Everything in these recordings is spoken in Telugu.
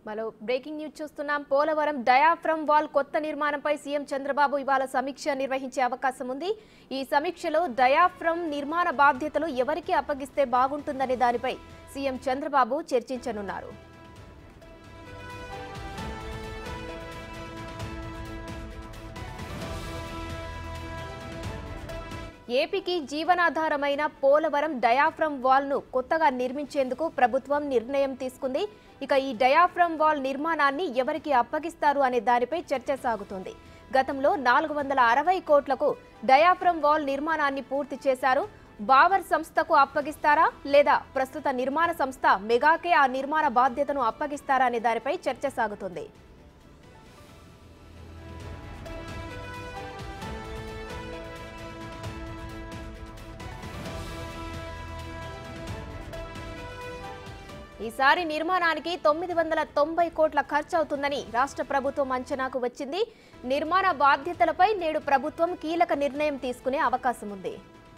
మరో బ్రేకింగ్ న్యూస్ చూస్తున్నాం పోలవరం డయాఫ్రమ్ వాల్ కొత్త నిర్మాణంపై సీఎం చంద్రబాబు ఇవాళ సమీక్ష నిర్వహించే అవకాశం ఉంది ఈ సమీక్షలో డయాఫ్రమ్ నిర్మాణ బాధ్యతలు ఎవరికి అప్పగిస్తే బాగుంటుందనే దానిపై సీఎం చంద్రబాబు చర్చించనున్నారు ఏపీకి జీవనాధారమైన పోలవరం డయాఫ్రమ్ వాల్ ను కొత్తగా నిర్మించేందుకు ప్రభుత్వం నిర్ణయం తీసుకుంది ఇక ఈ డయాఫ్రమ్ వాల్ నిర్మాణాన్ని ఎవరికి అప్పగిస్తారు అనే దానిపై చర్చ సాగుతుంది గతంలో నాలుగు వందల అరవై కోట్లకు డయాఫ్రమ్ వాల్ నిర్మాణాన్ని పూర్తి చేశారు బావర్ సంస్థకు అప్పగిస్తారా లేదా ప్రస్తుత నిర్మాణ సంస్థ మెగాకే ఆ నిర్మాణ బాధ్యతను అప్పగిస్తారా అనే దానిపై చర్చ సాగుతుంది ఈసారి నిర్మాణానికి తొమ్మిది వందల తొంభై కోట్ల ఖర్చు అవుతుందని రాష్ట్ర ప్రభుత్వం అంచనాకు వచ్చింది నిర్మాణ బాధ్యతలపై నేడు ప్రభుత్వం కీలక నిర్ణయం తీసుకునే అవకాశం ఉంది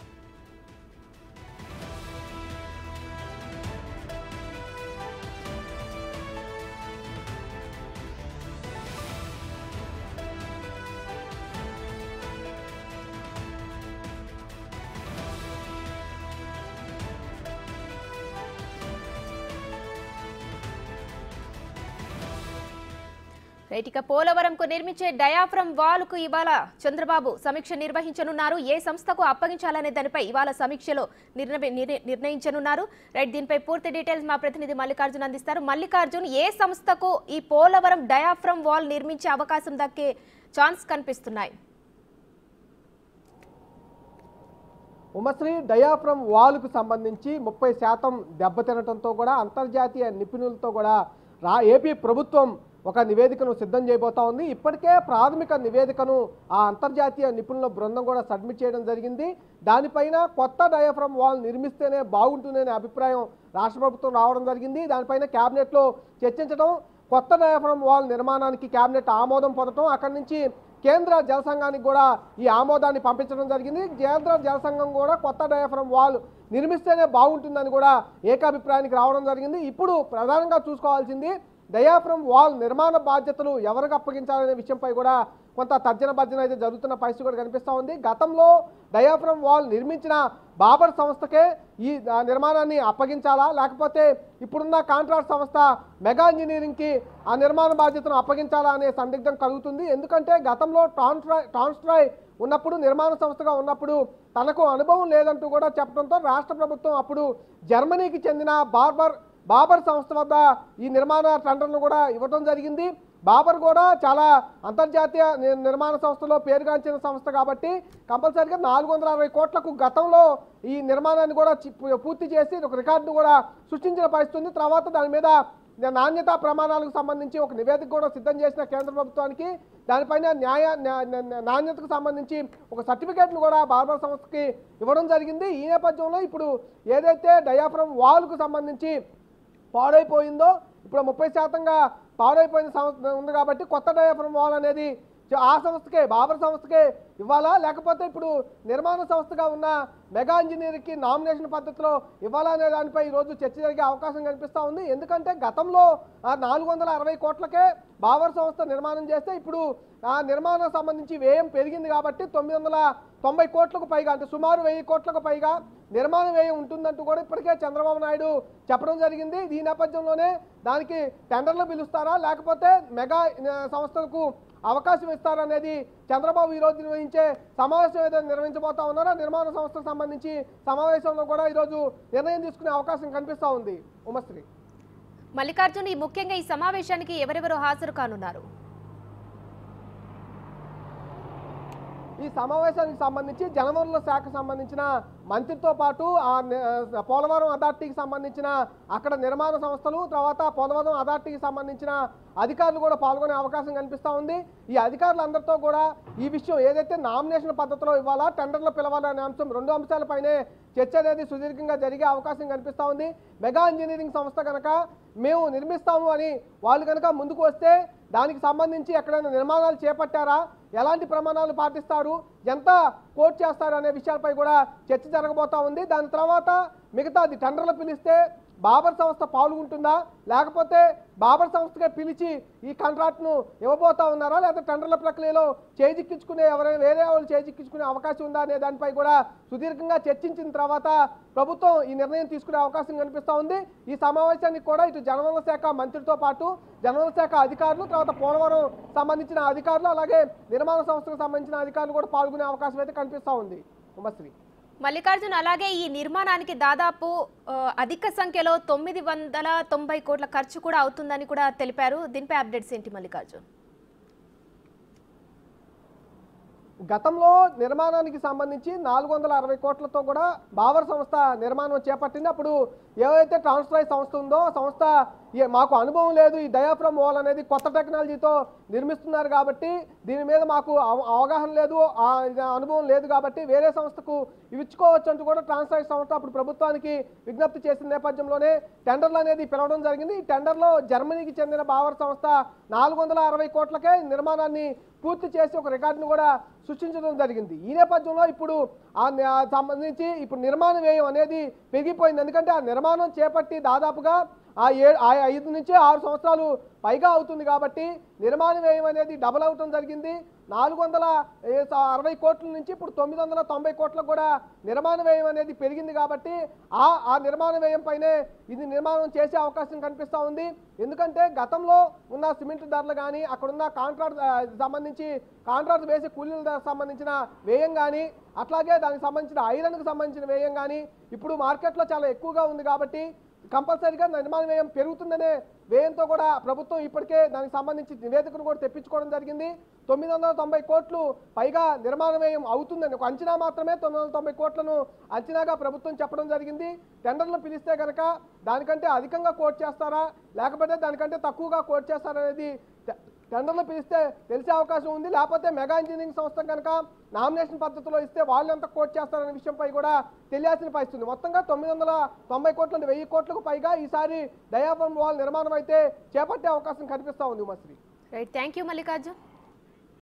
రైట్ ఇక పోలవరంకు నిర్మించే డయాఫ్రమ్ వాల్ కు ఇవాళ చంద్రబాబు సమీక్ష నిర్వహించనున్నారు ఏ సంస్థకు అప్పగించాలనే దానిపై ఇవాళ సమీక్షలో నిర్ణ- నిర్- నిర్ణయించనున్నారు రైట్ దీనిపై పూర్తి డీటెయిల్స్ మా ప్రతినిధి మల్లికార్జున్ అందిస్తారు మల్లికార్జున్ ఏ సంస్థకు ఈ పోలవరం డయాఫ్రమ్ వాల్ నిర్మించే అవకాశం దక్కే ఛాన్స్ కనిపిస్తున్నాయి ఉమశ్రీ డయాఫ్రమ్ వాల్కు సంబంధించి ముప్పై శాతం దెబ్బతినటంతో కూడా అంతర్జాతీయ నిపుణులతో కూడా రా ఏపీ ప్రభుత్వం ఒక నివేదికను సిద్ధం చేయబోతా ఉంది ఇప్పటికే ప్రాథమిక నివేదికను ఆ అంతర్జాతీయ నిపుణుల బృందం కూడా సబ్మిట్ చేయడం జరిగింది దానిపైన కొత్త డయాఫ్రమ్ వాల్ నిర్మిస్తేనే బాగుంటుందనే అభిప్రాయం రాష్ట్ర ప్రభుత్వం రావడం జరిగింది దానిపైన క్యాబినెట్లో చర్చించడం కొత్త డయాఫ్రమ్ వాల్ నిర్మాణానికి క్యాబినెట్ ఆమోదం పొందడం అక్కడి నుంచి కేంద్ర జల సంఘానికి కూడా ఈ ఆమోదాన్ని పంపించడం జరిగింది కేంద్ర జల సంఘం కూడా కొత్త డయాఫ్రమ్ వాల్ నిర్మిస్తేనే బాగుంటుందని కూడా ఏకాభిప్రాయానికి రావడం జరిగింది ఇప్పుడు ప్రధానంగా చూసుకోవాల్సింది డయాఫ్రమ్ వాల్ నిర్మాణ బాధ్యతలు ఎవరికి అప్పగించాలనే విషయంపై కూడా కొంత తర్జన భర్జన అయితే జరుగుతున్న పరిస్థితి కూడా కనిపిస్తూ ఉంది గతంలో డయాఫ్రమ్ వాల్ నిర్మించిన బాబర్ సంస్థకే ఈ ఆ, నిర్మాణాన్ని అప్పగించాలా లేకపోతే ఇప్పుడున్న కాంట్రాక్ట్ సంస్థ మెగా ఇంజనీరింగ్కి ఆ నిర్మాణ బాధ్యతను అప్పగించాలా అనే సందిగ్ధం కలుగుతుంది ఎందుకంటే గతంలో ట్రాన్స్ట్రాయ్ ట్రాన్స్ట్రాయ్ ఉన్నప్పుడు నిర్మాణ సంస్థగా ఉన్నప్పుడు తనకు అనుభవం లేదంటూ కూడా చెప్పడంతో రాష్ట్ర ప్రభుత్వం అప్పుడు జర్మనీకి చెందిన బార్బర్ బాబర్ సంస్థ వద్ద ఈ నిర్మాణ టెండర్ను కూడా ఇవ్వడం జరిగింది బాబర్ కూడా చాలా అంతర్జాతీయ ని- నిర్మాణ సంస్థలో పేరుగాంచిన సంస్థ కాబట్టి కంపల్సరీగా నాలుగు వందల అరవై కోట్లకు గతంలో ఈ నిర్మాణాన్ని కూడా చి- పూ- పూర్తి చేసి ఒక రికార్డు కూడా సృష్టించిన పరిస్థితి ఉంది తర్వాత దాని మీద నాణ్యతా ప్రమాణాలకు సంబంధించి ఒక నివేదిక కూడా సిద్ధం చేసిన కేంద్ర ప్రభుత్వానికి దానిపైన న్యాయ న్యా- న్యా- నాణ్యతకు సంబంధించి ఒక సర్టిఫికేట్ను కూడా బార్బర్ సంస్థకి ఇవ్వడం జరిగింది ఈ నేపథ్యంలో ఇప్పుడు ఏదైతే డయాఫ్రమ్ వాల్కు సంబంధించి పాడైపోయిందో ఇప్పుడు ముప్పై శాతంగా పాడైపోయిన సంస్థ ఉంది కాబట్టి కొత్త డయాఫ్రమ్ వాల్ అనేది చ- ఆ సంస్థకే బాబర్ సంస్థకే ఇవ్వాలా లేకపోతే ఇప్పుడు నిర్మాణ సంస్థగా ఉన్న మెగా ఇంజనీర్కి నామినేషన్ పద్ధతిలో ఇవ్వాలా అనే దానిపై ఈరోజు చర్చ జరిగే అవకాశం కనిపిస్తూ ఉంది ఎందుకంటే గతంలో ఆ నాలుగు వందల అరవై కోట్లకే బాబర్ సంస్థ నిర్మాణం చేస్తే ఇప్పుడు ఆ నిర్మాణం సంబంధించి వ్యయం పెరిగింది కాబట్టి తొమ్మిది వందల తొంభై కోట్లకు పైగా అంటే సుమారు వెయ్యి కోట్లకు పైగా నిర్మాణ వ్యయం ఉంటుందంటూ కూడా ఇప్పటికే చంద్రబాబు నాయుడు చెప్పడం జరిగింది ఈ నేపథ్యంలోనే దానికి టెండర్లు పిలుస్తారా లేకపోతే మెగా ఆ, సంస్థలకు అవకాశం ఇస్తారనేది చంద్రబాబు ఈ రోజు నిర్వహించే సమావేశం ఏదైనా నిర్వహించబోతా ఉన్నారా నిర్మాణ సంస్థకు సంబంధించి సమావేశంలో కూడా ఈరోజు నిర్ణయం తీసుకునే అవకాశం కనిపిస్తూ ఉంది ఉమశ్రీ మల్లికార్జున్ ఈ ముఖ్యంగా ఈ సమావేశానికి ఎవరెవరు హాజరు కానున్నారు ఈ సమావేశానికి సంబంధించి జలవనరుల శాఖ సంబంధించిన మంత్రితో పాటు ఆ ని- ఆ పోలవరం అథారిటీకి సంబంధించిన అక్కడ నిర్మాణ సంస్థలు తర్వాత పోలవరం అథారిటీకి సంబంధించిన అధికారులు కూడా పాల్గొనే అవకాశం కనిపిస్తూ ఉంది ఈ అధికారులందరితో కూడా ఈ విషయం ఏదైతే నామినేషన్ పద్ధతిలో ఇవ్వాలా టెండర్లు పిలవాలనే అంశం రెండు అంశాలపైనే చర్చ అనేది సుదీర్ఘంగా జరిగే అవకాశం కనిపిస్తూ ఉంది మెగా ఇంజనీరింగ్ సంస్థ కనుక మేము నిర్మిస్తాము అని వాళ్ళు కనుక ముందుకు వస్తే దానికి సంబంధించి ఎక్కడైనా నిర్మాణాలు చేపట్టారా ఎలాంటి ప్రమాణాలు పాటిస్తారు ఎంత కోట్ చేస్తారు అనే విషయాలపై కూడా చర్చ జరగబోతా ఉంది దాని తర్వాత మిగతాది టెండర్లు పిలిస్తే బాబర్ సంస్థ పాల్గొంటుందా లేకపోతే బాబర్ సంస్థగా పిలిచి ఈ కాంట్రాక్ట్ను ఇవ్వబోతా ఉన్నారా లేదా టెండర్ల ప్రక్రియలో చేజిక్కించుకునే ఎవరైనా వేరే వాళ్ళు చేజిక్కించుకునే అవకాశం ఉందా అనే దానిపై కూడా సుదీర్ఘంగా చర్చించిన తర్వాత ప్రభుత్వం ఈ నిర్ణయం తీసుకునే అవకాశం కనిపిస్తూ ఉంది ఈ సమావేశానికి కూడా ఇటు జనవనరుల శాఖ మంత్రితో పాటు జనవనరుల శాఖ అధికారులు తర్వాత పోలవరం సంబంధించిన అధికారులు అలాగే నిర్మాణ సంస్థకు సంబంధించిన అధికారులు కూడా పాల్గొనే అవకాశం అయితే కనిపిస్తూ ఉంది ఉమశ్రీ మల్లికార్జున్ అలాగే ఈ నిర్మాణానికి దాదాపు ఆ, అధిక సంఖ్యలో తొమ్మిది వందల తొంభై కోట్ల ఖర్చు కూడా అవుతుందని కూడా తెలిపారు దీనిపై అప్డేట్స్ ఏంటి మల్లికార్జున్ గతంలో నిర్మాణానికి సంబంధించి నాలుగు వందల అరవై కోట్లతో కూడా బావర్ సంస్థ నిర్మాణం చేపట్టింది అప్పుడు ఏవైతే ట్రాన్స్ఫ్రై సంస్థ ఉందో ఆ సంస్థ ఏ- మాకు అనుభవం లేదు ఈ డయాఫ్రమ్ వాల్ అనేది కొత్త టెక్నాలజీతో నిర్మిస్తున్నారు కాబట్టి దీని మీద మాకు అవ- అవగాహన లేదు ఆ ఇది అనుభవం లేదు కాబట్టి వేరే సంస్థకు ఇచ్చుకోవచ్చు అంటూ కూడా ట్రాన్స్ఫ్రై సంస్థ అప్పుడు ప్రభుత్వానికి విజ్ఞప్తి చేసిన నేపథ్యంలోనే టెండర్లు అనేది పిలవడం జరిగింది ఈ టెండర్లో జర్మనీకి చెందిన బావర్ సంస్థ నాలుగు వందల అరవై కోట్లకే ఈ నిర్మాణాన్ని పూర్తి చేసి ఒక రికార్డును కూడా సృష్టించడం జరిగింది ఈ నేపథ్యంలో ఇప్పుడు ఆ ని- ఆ సంబంధించి ఇప్పుడు నిర్మాణ వ్యయం అనేది పెరిగిపోయింది ఎందుకంటే ఆ నిర్మాణం చేపట్టి దాదాపుగా ఆ ఏ ఆ ఐదు నుంచి ఆరు సంవత్సరాలు పైగా అవుతుంది కాబట్టి నిర్మాణ వ్యయం అనేది డబుల్ అవటం జరిగింది నాలుగు వందల ఏ స- అరవై కోట్ల నుంచి ఇప్పుడు తొమ్మిది వందల తొంభై కోట్లకు కూడా నిర్మాణ వ్యయం అనేది పెరిగింది కాబట్టి ఆ ఆ నిర్మాణ వ్యయం పైనే ఇది నిర్మాణం చేసే అవకాశం కనిపిస్తూ ఉంది ఎందుకంటే గతంలో ఉన్న సిమెంట్ ధరలు కానీ అక్కడున్న కాంట్రాక్ట్ ఆ, సంబంధించి కాంట్రాక్ట్ వేసే కూలీల ధర సంబంధించిన వ్యయం కానీ అట్లాగే దానికి సంబంధించిన ఐరన్కి సంబంధించిన వ్యయం కానీ ఇప్పుడు మార్కెట్లో చాలా ఎక్కువగా ఉంది కాబట్టి కంపల్సరీగా నిర్మాణ వ్యయం పెరుగుతుందనే వ్యయంతో కూడా ప్రభుత్వం ఇప్పటికే దానికి సంబంధించి నివేదికను కూడా తెప్పించుకోవడం జరిగింది తొమ్మిది వందల తొంభై కోట్లు పైగా నిర్మాణ వ్యయం అవుతుందని ఒక అంచనా మాత్రమే తొమ్మిది వందల తొంభై కోట్లను అంచనాగా ప్రభుత్వం చెప్పడం జరిగింది టెండర్లు పిలిస్తే కనుక దానికంటే అధికంగా కోట్ చేస్తారా లేకపోతే దానికంటే తక్కువగా కోట్ చేస్తారా అనేది టె- టెండర్లు పిలిస్తే తెలిసే అవకాశం ఉంది లేకపోతే మెగా ఇంజనీరింగ్ సంస్థ కనుక నామినేషన్ పద్ధతిలో ఇస్తే వాళ్ళు ఎంత కోట్ చేస్తారనే విషయంపై కూడా తెలియాల్సిన పరిస్థితి ఉంది మొత్తంగా తొమ్మిది వందల తొంభై కోట్ల నుండి వెయ్యి కోట్లకు పైగా ఈసారి డయాఫ్రమ్ వాల్ నిర్మాణం అయితే చేపట్టే అవకాశం కనిపిస్తా ఉంది Umashree right thank you Mallikarjun